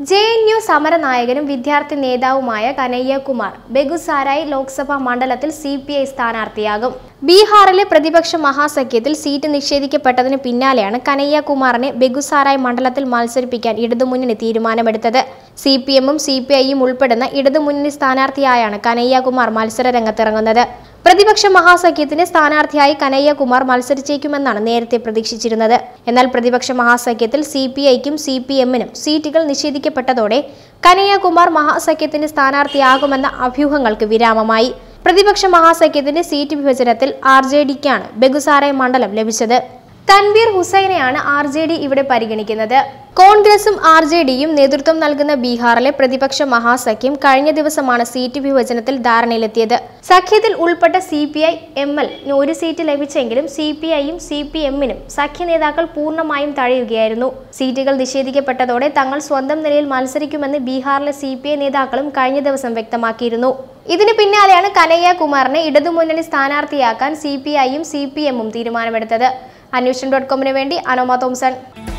J N U സമരനായകനും വിദ്യാർത്ഥി നേതാവുമായ കനയ്യകുമാർ ബെഗുസാരായ് ലോക്സഭാ മണ്ഡലത്തിൽ സി പി ഐ സ്ഥാനാർത്ഥിയാകും ബീഹാറിലെ പ്രതിപക്ഷ മഹാസഖ്യത്തിൽ സീറ്റ് നിഷേധിക്കപ്പെട്ടതിന് പിന്നാലെയാണ് കനയ്യകുമാറിനെ ബെഗുസാരായ് മണ്ഡലത്തിൽ മത്സരിപ്പിക്കാൻ ഇടതുമുന്നണി തീരുമാനമെടുത്തത് സി പി എമ്മും സി പി ഐയും ഉൾപ്പെടുന്ന ഇടതുമുന്നണി സ്ഥാനാർത്ഥിയായാണ് കനയ്യകുമാർ മത്സര രംഗത്തിറങ്ങുന്നത് പ്രതിപക്ഷ മഹാസഖ്യത്തിന്റെ സ്ഥാനാർത്ഥിയായി കനയ്യകുമാർ മത്സരിച്ചേക്കുമെന്നാണ് നേരത്തെ പ്രതീക്ഷിച്ചിരുന്നത് എന്നാൽ പ്രതിപക്ഷ മഹാസഖ്യത്തിൽ സി പി ഐക്കും സി പി എമ്മിനും സീറ്റുകൾ നിഷേധിക്കപ്പെട്ടതോടെ കനയ്യകുമാർ മഹാസഖ്യത്തിന്റെ സ്ഥാനാർത്ഥിയാകുമെന്ന അഭ്യൂഹങ്ങൾക്ക് വിരാമമായി പ്രതിപക്ഷ മഹാസഖ്യത്തിന്റെ സീറ്റ് വിഭജനത്തിൽ ആർ ജെ ഡിക്കാണ് ബെഗുസാരായ് മണ്ഡലം ലഭിച്ചത് തൻവീർ ഹുസൈനെയാണ് ആർ ജെ ഡി ഇവിടെ പരിഗണിക്കുന്നത് കോൺഗ്രസും ആർ ജെ ഡിയും നേതൃത്വം നൽകുന്ന ബീഹാറിലെ പ്രതിപക്ഷ മഹാസഖ്യം കഴിഞ്ഞ ദിവസമാണ് സീറ്റ് വിഭജനത്തിൽ ധാരണയിലെത്തിയത് സഖ്യത്തിൽ ഉൾപ്പെട്ട C P I M L ഒരു സീറ്റ് ലഭിച്ചെങ്കിലും സി പി ഐയും സി പി എമ്മിനും സഖ്യ നേതാക്കൾ പൂർണ്ണമായും തഴയുകയായിരുന്നു സീറ്റുകൾ നിഷേധിക്കപ്പെട്ടതോടെ തങ്ങൾ സ്വന്തം നിലയിൽ മത്സരിക്കുമെന്ന് ബീഹാറിലെ സി പി ഐ നേതാക്കളും കഴിഞ്ഞ ദിവസം വ്യക്തമാക്കിയിരുന്നു ഇതിന് പിന്നാലെയാണ് കനയ്യ കുമാറിനെ ഇടതുമുന്നണി സ്ഥാനാർത്ഥിയാക്കാൻ സി പി ഐയും സി പി എമ്മും തീരുമാനമെടുത്തത് അന്വേഷണം ഡോട്ട് കോമിന് വേണ്ടി അനോമ തോംസൺ